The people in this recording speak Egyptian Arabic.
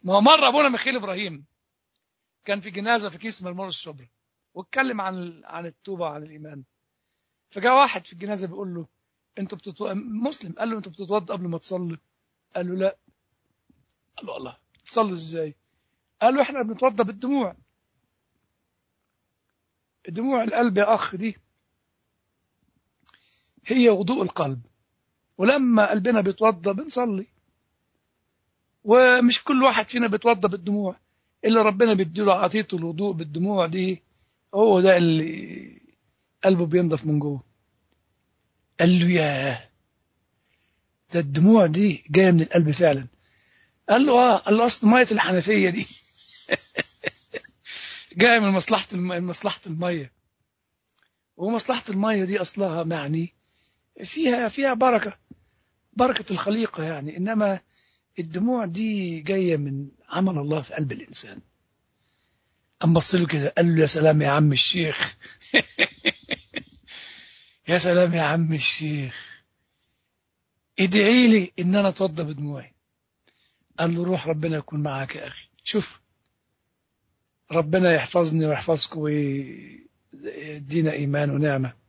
ما هو مرة أبونا ميخيل إبراهيم كان في جنازة في كيس مرمور الشبرا واتكلم عن عن التوبة وعن الإيمان فجاء واحد في الجنازة بيقول له أنتوا بتتو... مسلم قال له أنتوا بتتوضى قبل ما تصلي قال له لا قال له الله تصلي إزاي قال له إحنا بنتوضى بالدموع دموع القلب يا أخ دي هي وضوء القلب ولما قلبنا بيتوضى بنصلي ومش كل واحد فينا بيتوضى بالدموع اللي ربنا بيديله عطية الوضوء بالدموع دي هو ده اللي قلبه بينضف من جوه قال له ياه ده الدموع دي جايه من القلب فعلا قال له اه قال له اصل ميه الحنفيه دي جايه من مصلحه الم... مصلحه الميه ومصلحه الميه دي اصلها يعني فيها فيها بركه بركه الخليقه يعني انما الدموع دي جايه من عمل الله في قلب الانسان قام بص له كده قال له يا سلام يا عم الشيخ يا سلام يا عم الشيخ ادعي لي ان انا اتوضى بدموعي قال له روح ربنا يكون معاك يا اخي شوف ربنا يحفظني ويحفظكم ويدينا ايمان ونعمه